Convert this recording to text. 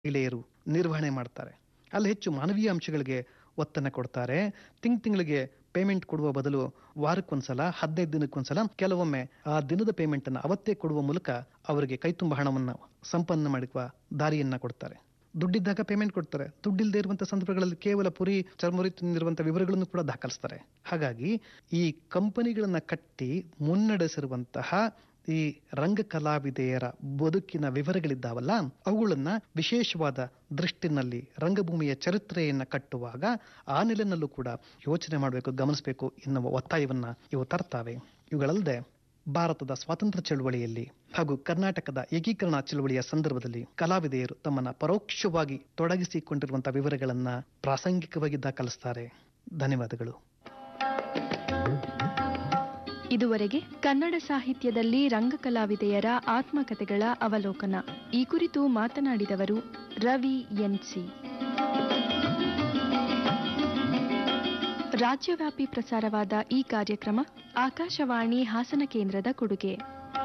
ಮಹಿಳೆಯರು ನಿರ್ವಹಣೆ ಮಾಡ್ತಾರೆ ಅಲ್ಲಿ ಹೆಚ್ಚು ಮಾನವೀಯ ಅಂಶಗಳಿಗೆ ಒತ್ತನ್ನು ಕೊಡ್ತಾರೆ ತಿಂಗ್ ತಿಂಗಳಿಗೆ ಪೇಮೆಂಟ್ ಕೊಡುವ ಬದಲು ವಾರಕ್ಕೊಂದ್ಸಲ ಹದಿನೈದು ದಿನಕ್ಕೊಂದ್ಸಲ ಕೆಲವೊಮ್ಮೆ ಆ ದಿನದ ಪೇಮೆಂಟ್ ಅನ್ನು ಅವತ್ತೇ ಕೊಡುವ ಮೂಲಕ ಅವರಿಗೆ ಕೈತುಂಬ ಹಣವನ್ನು ಸಂಪನ್ನ ಮಾಡುವ ದಾರಿಯನ್ನ ಕೊಡ್ತಾರೆ ದುಡ್ಡಿದ್ದಾಗ ಪೇಮೆಂಟ್ ಕೊಡ್ತಾರೆ ದುಡ್ಡಿಲ್ಲದೆ ಇರುವಂತಹ ಸಂದರ್ಭಗಳಲ್ಲಿ ಕೇವಲ ಪುರಿ ಚರ್ಮುರಿ ತಿಂದಿರುವಂತಹ ವಿವರಗಳನ್ನು ಕೂಡ ದಾಖಲಿಸ್ತಾರೆ ಹಾಗಾಗಿ ಈ ಕಂಪನಿಗಳನ್ನ ಕಟ್ಟಿ ಮುನ್ನಡೆಸಿರುವಂತಹ ಈ ರಂಗ ಕಲಾವಿದೆಯರ ಬದುಕಿನ ವಿವರಗಳಿದ್ದಾವಲ್ಲ ಅವುಗಳನ್ನ ವಿಶೇಷವಾದ ದೃಷ್ಟಿನಲ್ಲಿ ರಂಗಭೂಮಿಯ ಚರಿತ್ರೆಯನ್ನ ಕಟ್ಟುವಾಗ ಆ ನೆಲೆನಲ್ಲೂ ಕೂಡ ಯೋಚನೆ ಮಾಡಬೇಕು ಗಮನಿಸಬೇಕು ಎನ್ನುವ ಒತ್ತಾಯವನ್ನ ಇವು ತರ್ತಾವೆ ಇವುಗಳಲ್ಲದೆ ಭಾರತದ ಸ್ವಾತಂತ್ರ್ಯ ಚಳುವಳಿಯಲ್ಲಿ ಹಾಗೂ ಕರ್ನಾಟಕದ ಏಕೀಕರಣ ಚಳುವಳಿಯ ಸಂದರ್ಭದಲ್ಲಿ ಕಲಾವಿದೆಯರು ತಮ್ಮನ್ನ ಪರೋಕ್ಷವಾಗಿ ತೊಡಗಿಸಿಕೊಂಡಿರುವಂತಹ ವಿವರಗಳನ್ನ ಪ್ರಾಸಂಗಿಕವಾಗಿ ದಾಖಲಿಸ್ತಾರೆ ಧನ್ಯವಾದಗಳು ಇದುವರೆಗೆ ಕನ್ನಡ ಸಾಹಿತ್ಯದಲ್ಲಿ ರಂಗಕಲಾವಿದೆಯರ ಆತ್ಮಕಥೆಗಳ ಅವಲೋಕನ ಈ ಕುರಿತು ಮಾತನಾಡಿದವರು ರವಿ ಎನ್ಸಿ ರಾಜ್ಯವ್ಯಾಪಿ ಪ್ರಸಾರವಾದ ಈ ಕಾರ್ಯಕ್ರಮ ಆಕಾಶವಾಣಿ ಹಾಸನ ಕೇಂದ್ರದ ಕೊಡುಗೆ